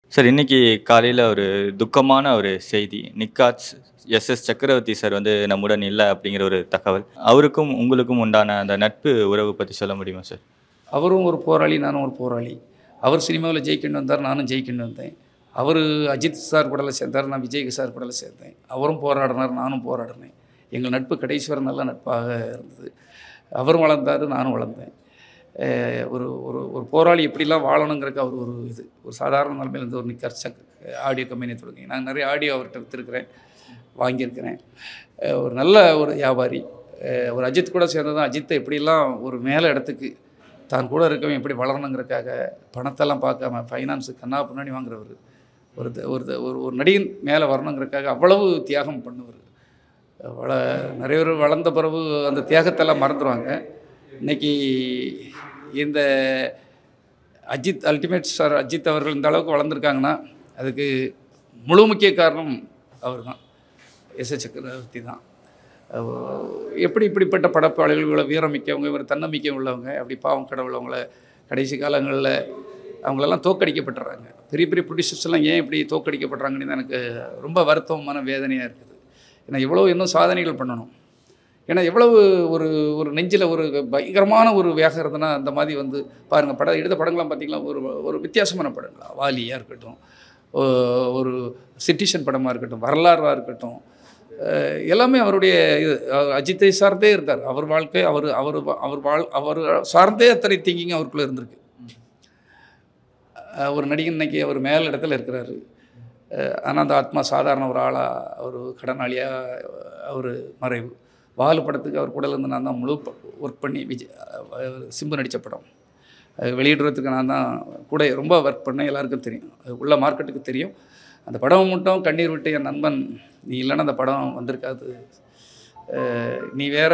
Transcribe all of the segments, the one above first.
Sir இன்னைக்கு காலையில் ஒரு துக்கமான ஒரு செய்தி நிக்காட்ஸ் எஸ் எஸ் சக்கரவர்த்தி சார் வந்து நம்முடன் இல்லை அப்படிங்கிற ஒரு தகவல் அவருக்கும் உங்களுக்கும் உண்டான அந்த நட்பு உறவு பற்றி சொல்ல முடியுமா சார் அவரும் ஒரு போராளி நானும் ஒரு போராளி அவர் சினிமாவில் ஜெயிக்கணும் வந்தார் நானும் ஜெயிக்கணும் வந்தேன் அவர் அஜித் சார் கூடல சேர்ந்தார் நான் விஜய் சார் கூடல சேர்ந்தேன் அவரும் போராடினார் நானும் போராடினேன் எங்கள் நட்பு கடைசி வரை நல்ல நட்பாக இருந்தது அவரும் வளர்ந்தார் நானும் வளர்ந்தேன் அஹ் ஒரு ஒரு ஒரு போராளி எப்படிலாம் வாழணுங்கிறக்கு அவர் ஒரு இது ஒரு சாதாரண நிலைமையில இருந்து ஒரு நிக்கர் சக் ஆடியோ கம்பெனி தொடங்கி நான் நிறைய ஆடியோ அவர்கிட்ட விற்றுருக்கிறேன் வாங்கியிருக்கிறேன் அஹ் ஒரு நல்ல ஒரு வியாபாரி அஹ் ஒரு அஜித் கூட சேர்ந்ததும் அஜித்தை எப்படிலாம் ஒரு மேலே இடத்துக்கு தான் கூட இருக்கவன் எப்படி வளரணுங்கிறக்காக பணத்தெல்லாம் பார்க்காம ஃபைனான்ஸு கண்ணா பின்னாடி வாங்குறவர் ஒரு த- ஒரு த- ஒரு ஒரு நடிகன் மேலே வரணுங்கிறக்காக அவ்வளவு தியாகம் பண்ணுவார் வள நிறைய பேர் வளர்ந்த பிறகு அந்த தியாகத்தெல்லாம் மறந்துடுவாங்க இன்னைக்கு இந்த அஜித் அல்டிமேட் ஸ்டார் அஜித் அவர்கள் இந்த அளவுக்கு வளர்ந்துருக்காங்கன்னா அதுக்கு முழு முக்கிய காரணம் அவர் தான் எஸ் எஸ் சக்கரவர்த்தி தான் அஹ் எப்படி இப்படிப்பட்ட படப்பாளிகள் இவ்வளோ வீரமிக்கவங்க இவர் தன்னம்பிக்கை உள்ளவங்க அப்படி பாவம் கடவுள் அவங்கள கடைசி காலங்களில் அவங்களெல்லாம் தோக்கடிக்கப்பட்டுறாங்க பெரிய பெரிய ப்ரொடியூசர்ஸ் எல்லாம் ஏன் இப்படி தோக்கடிக்கப்படுறாங்கன்னு தான் எனக்கு ரொம்ப வருத்தமான வேதனையாக இருக்குது ஏன்னா எவ்வளோ இன்னும் சாதனைகள் பண்ணணும் ஏன்னா எவ்வளவு ஒரு ஒரு நெஞ்சில் ஒரு பயங்கரமான ஒரு வேகம் இருந்ததுன்னா அந்த மாதிரி வந்து பாருங்கள் படம் எடுத்த படங்கள்லாம் பார்த்தீங்கன்னா ஒரு ஒரு வித்தியாசமான படங்களா வாலியாக இருக்கட்டும் ஒ- ஒரு சிட்டிஷன் படமாக இருக்கட்டும் வரலாறாக இருக்கட்டும் அஹ் எல்லாமே அவருடைய இது அவர் அஜித்தை சார்ந்தே இருந்தார் அவர் வாழ்க்கை அவர் அவர் வா- அவர் வாழ் அவர் சார்ந்தே அத்தனை திங்கிங் அவருக்குள்ளே இருந்திருக்கு அஹ் ஒரு நடிகன் இன்னைக்கு அவர் மேல் இடத்துல இருக்கிறாரு ஆனால் அந்த ஆத்மா சாதாரண ஒரு ஆளாக ஒரு கடனாளியாக அவர் மறைவு வாலு படத்துக்கு அவர் கூட இருந்து நான் தான் முழு ஒர்க் பண்ணி விஜய் அஹ் சிம்பு நடித்த படம் அது வெளியிடுறதுக்கு நான் தான் கூட ரொம்ப ஒர்க் பண்ணேன் எல்லாருக்கும் தெரியும் அது உள்ள மார்க்கெட்டுக்கு தெரியும் அந்த படம் மட்டும் கண்ணீர் விட்டு என் நண்பன் நீ இல்லைன்னா அந்த படம் வந்திருக்காது அஹ் நீ வேற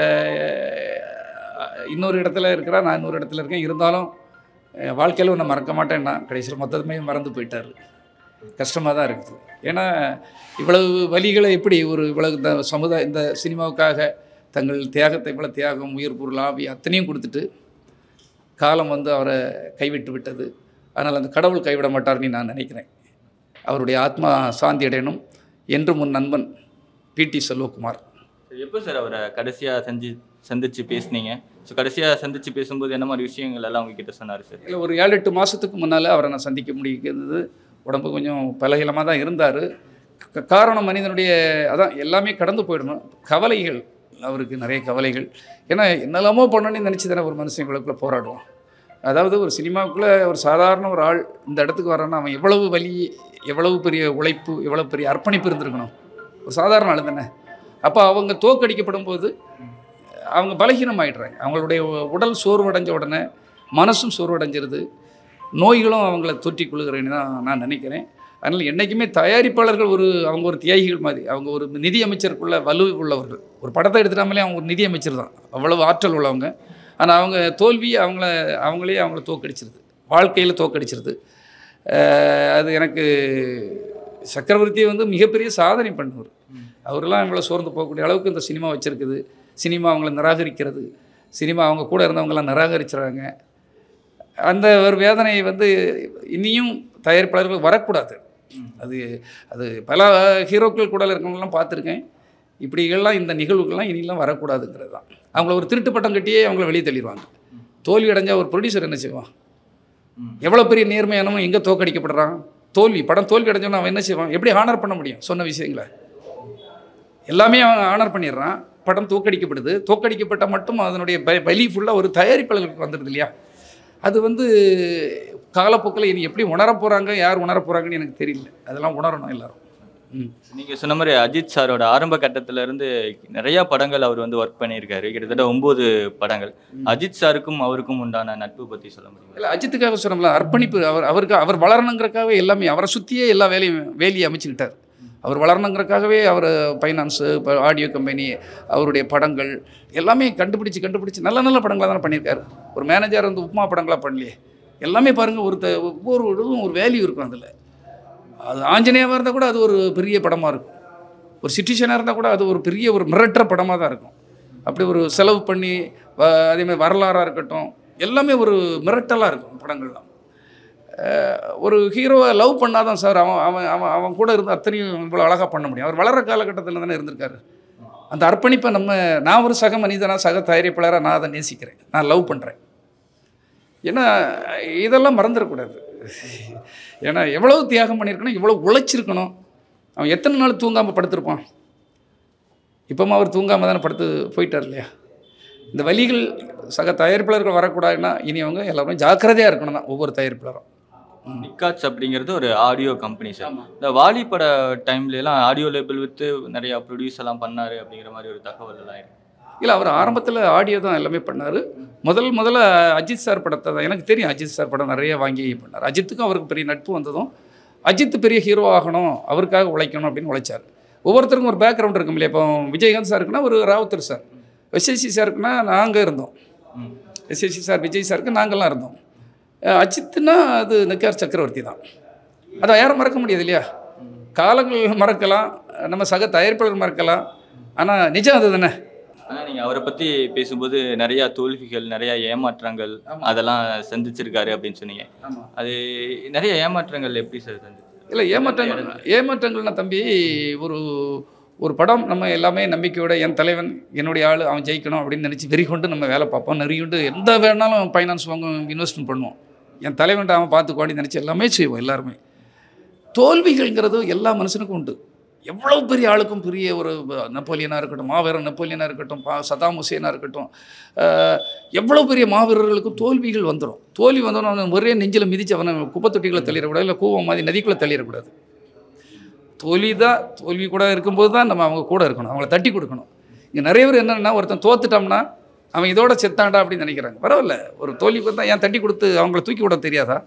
அஹ் இன்னொரு இடத்துல இருக்கிறா நான் இன்னொரு இடத்துல இருக்கேன் இருந்தாலும் வாழ்க்கையில் ஒன்று மறக்க மாட்டேன்னா கடைசியில் மொத்தமே மறந்து போயிட்டார் கஷ்டமாக தான் இருக்குது ஏன்னா இவ்வளவு வலிகளை எப்படி ஒரு இவ்வளவு இந்த சமுதாய இந்த சினிமாவுக்காக தங்கள் தியாகத்தை இவ்வளோ தியாகம் உயிர் பொருள் ஆவி அத்தனையும் கொடுத்துட்டு காலம் வந்து அவரை கைவிட்டு விட்டது அதனால் அந்த கடவுள் கைவிட மாட்டார்னு நான் நினைக்கிறேன் அவருடைய ஆத்மா சாந்தி அடையணும் என்று முன் நண்பன் பிடி செல்வகுமார் எப்போ சார் அவரை கடைசியாக செஞ்சு சந்திச்சு பேசுனீங்க ஸோ கடைசியாக சந்திச்சு பேசும்போது என்ன மாதிரி விஷயங்கள் எல்லாம் உங்ககிட்ட சொன்னார் சார் இல்லை ஒரு ஏழு எட்டு மாதத்துக்கு முன்னால் அவரை நான் சந்திக்க முடிகிறது உடம்பு கொஞ்சம் பலகீனமாக தான் இருந்தார் காரணம் மனிதனுடைய அதான் எல்லாமே கடந்து போயிடணும் கவலைகள் அவருக்கு நிறைய கவலைகள் ஏன்னா என்னெல்லாமோ பண்ணணும்னு நினச்சி தானே ஒரு மனுஷன் இவ்வளோக்குள்ளே போராடுவான் அதாவது ஒரு சினிமாவுக்குள்ளே ஒரு சாதாரண ஒரு ஆள் இந்த இடத்துக்கு வரான்னா அவன் எவ்வளவு வலி எவ்வளவு பெரிய உழைப்பு எவ்வளவு பெரிய அர்ப்பணிப்பு இருந்திருக்கணும் ஒரு சாதாரண ஆள் தானே அப்போ அவங்க தோக்கடிக்கப்படும் போது அவங்க பலகீனம் ஆயிடுறாங்க அவங்களுடைய உடல் சோர்வடைஞ்ச உடனே மனசும் சோர்வடைஞ்சிருது நோய்களும் அவங்கள தொற்றி கொள்கிறேன்னு தான் நான் நினைக்கிறேன் அதனால் என்றைக்குமே தயாரிப்பாளர்கள் ஒரு அவங்க ஒரு தியாகிகள் மாதிரி அவங்க ஒரு நிதி அமைச்சருக்குள்ள வலு உள்ளவர்கள் ஒரு படத்தை எடுத்துட்டாமலே அவங்க ஒரு நிதி அமைச்சர் தான் அவ்வளவு ஆற்றல் உள்ளவங்க ஆனால் அவங்க தோல்வி அவங்கள அவங்களே அவங்கள தோக்கடிச்சிருது வாழ்க்கையில் தோக்கடிச்சிருது அஹ் அது எனக்கு சக்கரவர்த்தி வந்து மிகப்பெரிய சாதனை பண்ணுவார் அவரெல்லாம் இவ்வளோ சோர்ந்து போகக்கூடிய அளவுக்கு இந்த சினிமா வச்சுருக்குது சினிமா அவங்கள நிராகரிக்கிறது சினிமா அவங்க கூட இருந்தவங்களாம் நிராகரிச்சுறாங்க அந்த ஒரு வேதனை வந்து இனியும் தயாரிப்பாளர்கள் வரக்கூடாது அது அது பல ஹீரோக்கள் கூட இருக்கவங்களாம் பார்த்துருக்கேன் இப்படிகள்லாம் இந்த நிகழ்வுகள்லாம் இனியெல்லாம் வரக்கூடாதுங்கிறது தான் அவங்கள ஒரு திருட்டு பட்டம் கட்டியே அவங்கள வெளியே தள்ளிடுவாங்க தோல்வி அடைஞ்ச ஒரு ப்ரொடியூசர் என்ன செய்வான் எவ்வளோ பெரிய நேர்மையானவன் எங்கே தோக்கடிக்கப்படுறான் தோல்வி படம் தோல்வி அடைஞ்சவன அவன் என்ன செய்வான் எப்படி ஹானர் பண்ண முடியும் சொன்ன விஷயங்களை எல்லாமே அவன் ஆனர் பண்ணிடுறான் படம் தோக்கடிக்கப்படுது தோக்கடிக்கப்பட்ட மட்டும் அதனுடைய ப வலி ஃபுல்லாக ஒரு தயாரிப்பாளர்களுக்கு வந்துடுது இல்லையா அது வந்து காலப்போக்கில் இனி எப்படி உணரப் போகிறாங்க யார் உணரப் போகிறாங்கன்னு எனக்கு தெரியல அதெல்லாம் உணரணும் எல்லாரும் ம் நீங்கள் சொன்ன மாதிரி அஜித் சாரோட ஆரம்ப கட்டத்துல இருந்து நிறைய படங்கள் அவர் வந்து ஒர்க் பண்ணியிருக்காரு கிட்டத்தட்ட ஒன்பது படங்கள் அஜித் சாருக்கும் அவருக்கும் உண்டான நட்பு பற்றி சொல்ல முடியுமா இல்லை அஜித்துக்காக சொன்னோம்ல அர்ப்பணிப்பு அவர் அவருக்கு அவர் வளரணுங்கிறக்காகவே எல்லாமே அவரை சுற்றியே எல்லா வேலையும் வேலையை அமைச்சுக்கிட்டார் அவர் வளரணுங்கிறக்காகவே அவர் ஃபைனான்ஸு இப்போ ஆடியோ கம்பெனி அவருடைய படங்கள் எல்லாமே கண்டுபிடிச்சு கண்டுபிடிச்சு நல்ல நல்ல படங்களாக தானே பண்ணியிருக்காரு ஒரு மேனேஜர் வந்து உப்புமா படங்களாக பண்ணலையே எல்லாமே பாருங்கள் ஒரு த- ஒவ்வொரு இதுவும் ஒரு வேல்யூ இருக்கும் அதில் அது ஆஞ்சநேயமாக இருந்தால் கூட அது ஒரு பெரிய படமாக இருக்கும் ஒரு சிட்டிஷனாக இருந்தால் கூட அது ஒரு பெரிய ஒரு மிரட்டுற படமாக தான் இருக்கும் அப்படி ஒரு செலவு பண்ணி வ- அதே மாதிரி வரலாறாக இருக்கட்டும் எல்லாமே ஒரு மிரட்டலாக இருக்கும் படங்கள்லாம் அஹ், ஒரு ஹீரோவை லவ் பண்ணாதான் சார் அவன் அவன் அவன் அவன் கூட இருந்து அத்தனையும் இவ்வளோ அழகாக பண்ண முடியும் அவர் வளர காலகட்டத்தில் தானே இருந்திருக்காரு அந்த அர்ப்பணிப்பை நம்ம நான் ஒரு சக மனிதனாக சக தயாரிப்பாளராக நான் அதை நேசிக்கிறேன் நான் லவ் பண்ணுறேன் ஏன்னா இதெல்லாம் மறந்துடக்கூடாது ஏன்னா எவ்வளவு தியாகம் பண்ணியிருக்கணும் இவ்வளோ உழைச்சிருக்கணும் அவன் எத்தனை நாள் தூங்காமல் படுத்திருப்பான் இப்போமா அவர் தூங்காமல் தானே படுத்து போயிட்டார் இல்லையா இந்த வலிகள் சக தயாரிப்பாளர்கள் வரக்கூடாதுன்னா இனி அவங்க எல்லாருமே ஜாக்கிரதையாக இருக்கணும் தான் ஒவ்வொரு தயாரிப்பாளரும் நிக்காட்ஸ் அப்படிங்கிறது ஒரு ஆடியோ கம்பெனி சார் இந்த வாலி பட டைம்ல எல்லாம் ஆடியோ லேபிள் வித்து நிறைய ப்ரொடியூஸ் எல்லாம் பண்ணாரு அப்படிங்கிற மாதிரி ஒரு தகவல் எல்லாம் இருக்கு இல்லை அவர் ஆரம்பத்தில் ஆடியோ தான் எல்லாமே பண்ணார் முதல் முதல்ல அஜித் சார் படத்தை தான் எனக்கு தெரியும் அஜித் சார் படம் நிறைய வாங்கி பண்ணார் அஜித்துக்கும் அவருக்கு பெரிய நட்பு வந்ததும் அஜித் பெரிய ஹீரோ ஆகணும் அவருக்காக உழைக்கணும் அப்படின்னு உழைச்சார் ஒவ்வொருத்தருக்கும் ஒரு பேக்ரவுண்ட் இருக்கும் இல்லையா இப்போ விஜயகாந்த் சாருக்குன்னா ஒரு ராவுத்தர் சார் எஸ்எஸ்சி சாருக்குன்னா நாங்கள் இருந்தோம் ம். எஸ்எஸ்சி சார் விஜய் சாருக்கு நாங்கள்லாம் இருந்தோம் அஹ் அஜித்துனா அது நிக்கார் சக்கரவர்த்தி தான் அதை யாரும் மறக்க முடியாது இல்லையா காலங்கள் மறக்கலாம் நம்ம சக தயாரிப்பாளர் மறக்கலாம் ஆனால் நிஜம் அது தானே ஆனா நீங்க அவரை பத்தி பேசும்போது நிறைய தோல்விகள் நிறைய ஏமாற்றங்கள் அதெல்லாம் சந்திச்சிருக்காரு அப்படின்னு சொன்னீங்க ஆமாம் அது நிறைய ஏமாற்றங்கள் எப்படி சார் சந்திச்சு இல்லை ஏமாற்றங்கள் ஏமாற்றங்கள்னா தம்பி ஒரு ஒரு படம் நம்ம எல்லாமே நம்பிக்கையோட என் தலைவன் என்னுடைய ஆள் அவன் ஜெயிக்கணும் அப்படின்னு நினச்சி வெறி கொண்டு நம்ம வேலை பார்ப்போம் நெறியுண்டு எந்த வேணாலும் ஃபைனான்ஸ் வாங்க இன்வெஸ்ட்மெண்ட் பண்ணுவோம் என் தலைவன்ட்ட அவன் பார்த்துக்குவாடி நினச்சி எல்லாமே செய்வோம் எல்லாருமே தோல்விகள்ங்கிறது எல்லா மனுஷனுக்கும் உண்டு எவ்வளோ பெரிய ஆளுக்கும் பெரிய ஒரு நெப்போலியனாக இருக்கட்டும் மாவீரன் நெப்போலியனாக இருக்கட்டும் பா சதாம் ஹுசேனாக இருக்கட்டும் அஹ், எவ்வளோ பெரிய மாவீரர்களுக்கும் தோல்விகள் வந்துடும் தோல்வி வந்தோன்னு அவனை ஒரே நெஞ்சில் மிதிச்சு அவனை குப்பை தொட்டிகளை தள்ளிடக்கூடாது இல்லை கூவம் மாதிரி நதிக்குள்ளே தள்ளிடக்கூடாது தோல்வி தான் தோல்வி கூட இருக்கும்போது தான் நம்ம அவங்க கூட இருக்கணும் அவங்கள தட்டி கொடுக்கணும் இங்கே நிறைய பேர் என்னென்னா ஒருத்தன் தோத்துட்டோம்னா அவன் இதோட செத்தாண்டா அப்படின்னு நினைக்கிறாங்க பரவாயில்ல ஒரு தோல்விக்கு வந்தால் ஏன் தட்டி கொடுத்து அவங்கள தூக்கி விட தெரியாதா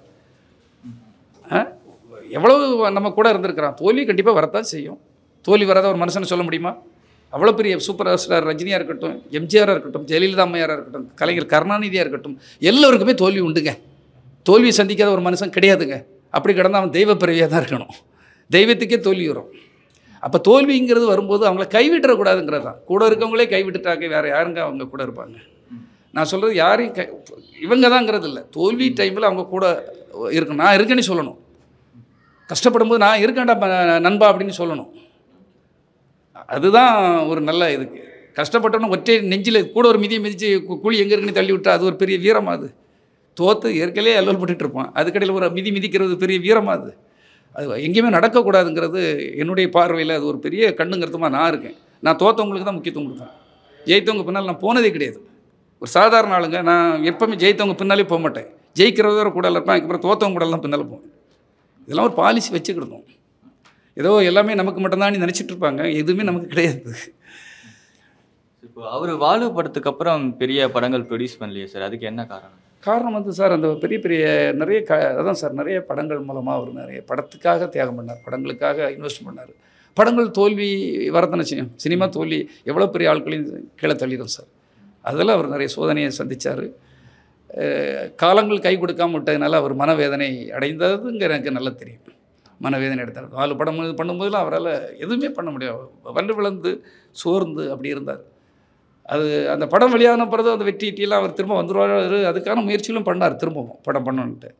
ஆ? எவ்வளவு நம்ம கூட இருந்திருக்கிறான் தோல்வி கண்டிப்பாக வரத்தான் செய்யும் தோல்வி வராத ஒரு மனுஷனை சொல்ல முடியுமா அவ்வளோ பெரிய சூப்பர் ஸ்டார் ரஜினியாக இருக்கட்டும் எம்ஜிஆராக இருக்கட்டும் ஜெயலலிதா அம்மையாராக இருக்கட்டும் கலைஞர் கருணாநிதியாக இருக்கட்டும் எல்லோருக்குமே தோல்வி உண்டுங்க தோல்வி சந்திக்காத ஒரு மனுஷன் கிடையாதுங்க அப்படி கிடந்தா அவன் தெய்வ பிறவியாக தான் இருக்கணும் தெய்வத்துக்கே தோல்வி வரும் அப்போ தோல்விங்கிறது வரும்போது அவங்கள கைவிட்டுறக்கூடாதுங்கிறது தான் கூட இருக்கவங்களே கைவிட்டுட்டாங்க வேறு யாருங்க அவங்க கூட இருப்பாங்க நான் சொல்கிறது யாரையும் கை இவங்க தாங்கிறது இல்லை தோல்வி டைமில் அவங்க கூட இருக்கணும் நான் இருக்கேன்னு சொல்லணும் கஷ்டப்படும்போது நான் இருக்கேன்டா ப- நண்பா அப்படின்னு சொல்லணும் அதுதான் ஒரு நல்ல இதுக்கு கஷ்டப்பட்டவன ஒற்றை நெஞ்சில் கூட ஒரு மிதியை மிதித்து கு- குழி எங்கே இருக்குன்னு தள்ளி விட்டா அது ஒரு பெரிய வீரமா அது தோத்து ஏற்கனவே அல்லல் பட்டுட்டு இருப்பான் அதுக்கடையில் ஒரு மிதி மிதிக்கிறது பெரிய வீரமா அது அது எங்கேயுமே நடக்கக்கூடாதுங்கிறது என்னுடைய பார்வையில் அது ஒரு பெரிய கண்ணுங்கிறதுமா நான் இருக்கேன் நான் தோத்தவங்களுக்கு தான் முக்கியத்துவம் கொடுப்பேன் ஜெயித்தவங்க பின்னால் நான் போனதே கிடையாது ஒரு சாதாரண ஆளுங்க நான் எப்பவுமே ஜெயித்தவங்க பின்னாலே போக மாட்டேன் ஜெயிக்கிறவர கூட இருப்பேன் அதுக்கப்புறம் தோத்தவங்க கூட எல்லாம் பின்னால் போவேன் இதெல்லாம் ஒரு பாலிசி வச்சுக்கிடணும் ஏதோ எல்லாமே நமக்கு மட்டும்தான் நினச்சிட்டு இருப்பாங்க எதுவுமே நமக்கு கிடையாது இப்போ அவர் வாழு படத்துக்கு அப்புறம் பெரிய படங்கள் ப்ரொடியூஸ் பண்ணலையே சார் அதுக்கு என்ன காரணம் காரணம் வந்து சார் அந்த பெரிய பெரிய நிறைய க அதான் சார் நிறைய படங்கள் மூலமாக அவர் நிறைய படத்துக்காக தியாகம் பண்ணார் படங்களுக்காக இன்வெஸ்ட் பண்ணார் படங்கள் தோல்வி வரதானே செய்யும் சினிமா தோல்வி எவ்வளோ பெரிய ஆட்களையும் கீழே தள்ளிடும் சார் அதில் அவர் நிறைய சோதனையை சந்தித்தார் காலங்கள் கை கொடுக்காம விட்டதுனால அவர் மனவேதனை அடைந்ததுங்க எனக்கு நல்லா தெரியும் மனவேதனை எடுத்தார் நாலு படம் இது பண்ணும்போதெல்லாம் அவரால் எதுவுமே பண்ண முடியாது வண்டு விழுந்து சோர்ந்து அப்படி இருந்தார் அது அந்த படம் வெளியான பிறகு அந்த வெற்றி ஈட்டியெல்லாம் அவர் திரும்ப வந்துருவார் அதுக்கான முயற்சிகளும் பண்ணார் திரும்பவும் படம் பண்ணணுன்ட்டு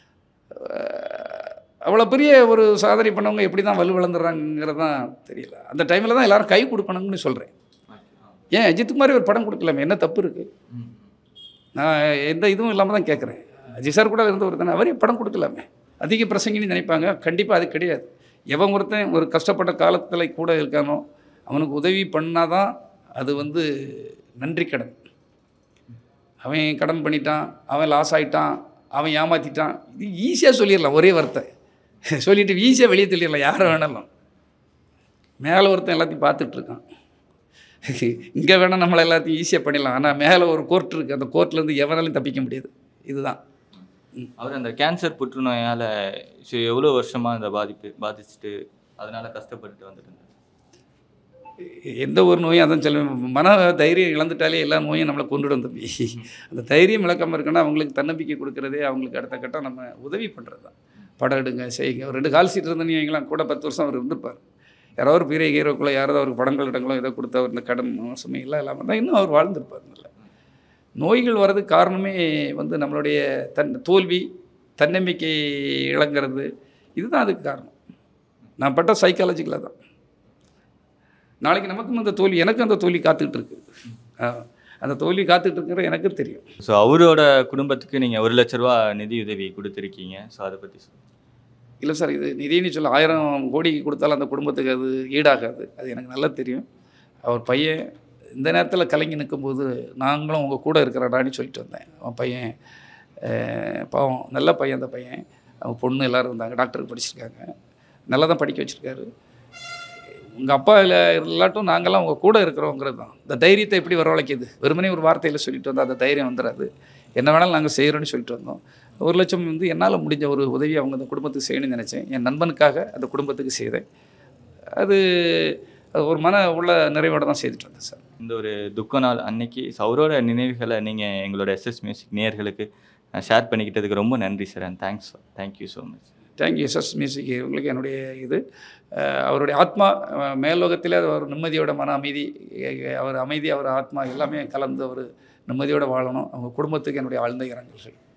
அவ்வளோ பெரிய ஒரு சாதனை பண்ணவங்க எப்படி தான் வலு விளந்துடுறாங்கிறது தான் தெரியல அந்த டைமில் தான் எல்லாரும் கை கொடுக்கணும்னு சொல்கிறேன் ஏன் அஜித் மாதிரி ஒரு படம் கொடுக்கலாமே என்ன தப்பு இருக்குது நான் எந்த இதுவும் இல்லாமல் தான் கேட்குறேன் அஜித் சார் கூட இருந்த ஒருத்தன் அவரே படம் கொடுக்கலாமே அதிக பிரசங்கின்னு நினைப்பாங்க கண்டிப்பாக அது கிடையாது எவன் ஒருத்தன் ஒரு கஷ்டப்பட்ட காலத்தில் கூட இருக்கானோ அவனுக்கு உதவி பண்ணாதான் அது வந்து நன்றி கடன் அவன் கடன் பண்ணிட்டான் அவன் லாஸ் ஆகிட்டான் அவன் ஏமாற்றிட்டான் இது ஈஸியாக சொல்லிடலாம் ஒரே வார்த்தை சொல்லிட்டு ஈஸியாக வெளியே தள்ளிடலாம் யாரை வேணாலும் மேலே ஒருத்தன் எல்லாத்தையும் பார்த்துட்டு இருக்கான் இங்கே வேணால் நம்மளை எல்லாத்தையும் ஈஸியாக பண்ணிடலாம் ஆனால் மேலே ஒரு கோர்ட் இருக்குது அந்த கோர்ட்லேருந்து எவனாலையும் தப்பிக்க முடியாது இதுதான் அவர் அந்த கேன்சர் புற்றுநோயால் எவ்வளோ வருஷமாக அந்த பாதிப்பு பாதிச்சுட்டு அதனால கஷ்டப்பட்டு வந்துட்டு இருந்தார் எந்த ஒரு நோயும் அதான் சொல்லுவேன் மன தைரியம் இழந்துட்டாலே எல்லா நோயும் நம்மளை கொண்டுடும் தம்பி அந்த தைரியம் இழக்காமல் இருக்குன்னா அவங்களுக்கு தன்னம்பிக்கை கொடுக்குறதே அவங்களுக்கு அடுத்த கட்டம் நம்ம உதவி பண்ணுறது தான் படம் எடுங்க செய்யுங்க ஒரு ரெண்டு கால் சீட் இருந்தேன்னு வைங்களேன் கூட பத்து வருஷம் அவர் இருந்திருப்பார் யாரோ ஒரு பெரிய ஹீரோக்குள்ளே யாராவது அவருக்கு படங்கள் இடங்களோ ஏதோ கொடுத்து அவர் இந்த கடன் சுமையெல்லாம் இல்லாமல் தான் இன்னும் அவர் வாழ்ந்திருப்பார் நல்ல நோய்கள் வர்றதுக்கு காரணமே வந்து நம்மளுடைய தன் தோல்வி தன்னம்பிக்கை இழங்கிறது இதுதான் அதுக்கு காரணம் நான் பட்ட சைக்காலஜிக்கலாக தான் நாளைக்கு நமக்கும் அந்த தோல்வி எனக்கும் அந்த தோல்வி காத்துக்கிட்டு இருக்கு ஆ, அந்த தோல்வி காத்துக்கிட்டு இருக்கிற எனக்கும் தெரியும் ஸோ அவரோட குடும்பத்துக்கு நீங்கள் ஒரு லட்ச ரூபா நிதி உதவி கொடுத்துருக்கீங்க ஸோ அதை பற்றி சொல்லுங்கள் இல்லை சார் இது நிதின்னு சொல்ல ஆயிரம் கோடி கொடுத்தாலும் அந்த குடும்பத்துக்கு அது ஈடாகாது அது எனக்கு நல்லா தெரியும் அவர் பையன் இந்த நேரத்தில் கலங்கி நிற்கும்போது நாங்களும் உங்கள் கூட இருக்கிறடான்னு சொல்லிட்டு வந்தேன் அவன் பையன் அஹ், பாவம் நல்ல பையன் அந்த பையன் அவன் பொண்ணு எல்லோரும் இருந்தாங்க டாக்டருக்கு படிச்சிருக்காங்க நல்லா தான் படிக்க வச்சுருக்காரு உங்கள் அப்பா இல்லை இல்லாட்டும் நாங்கள்லாம் உங்கள் கூட இருக்கிறோங்கிறது தான் இந்த தைரியத்தை எப்படி வரவழைக்கிது வெறுமனே ஒரு வார்த்தையில் சொல்லிட்டு வந்தால் அந்த தைரியம் வந்துடாது என்ன வேணாலும் நாங்கள் செய்கிறோன்னு சொல்லிட்டு வந்தோம் ஒரு லட்சம் வந்து என்னால் முடிஞ்ச ஒரு உதவி அவங்க அந்த குடும்பத்துக்கு செய்யணும்னு நினச்சேன் என் நண்பனுக்காக அந்த குடும்பத்துக்கு செய்தேன் அது அது ஒரு மன உள்ள நிறைவோட தான் செய்துட்டு வந்தேன் சார் இந்த ஒரு துக்க நாள் அன்னைக்கு ஸோ அவரோட நினைவுகளை நீங்கள் எங்களோட எஸ்எஸ் மியூசிக் நேயர்களுக்கு ஷேர் பண்ணிக்கிட்டதுக்கு ரொம்ப நன்றி sir and thanks thank you so much thank you SS music இவங்களுக்கு என்னுடைய இது அஹ் அவருடைய ஆத்மா அஹ் மேல்லோகத்திலே அவர் நிம்மதியோட மன அமைதி அஹ் அவர் அமைதி அவர் ஆத்மா எல்லாமே கலந்து அவர் நிம்மதியோட வாழணும் அவங்க குடும்பத்துக்கு என்னுடைய ஆழ்ந்த இரங்கல்கள்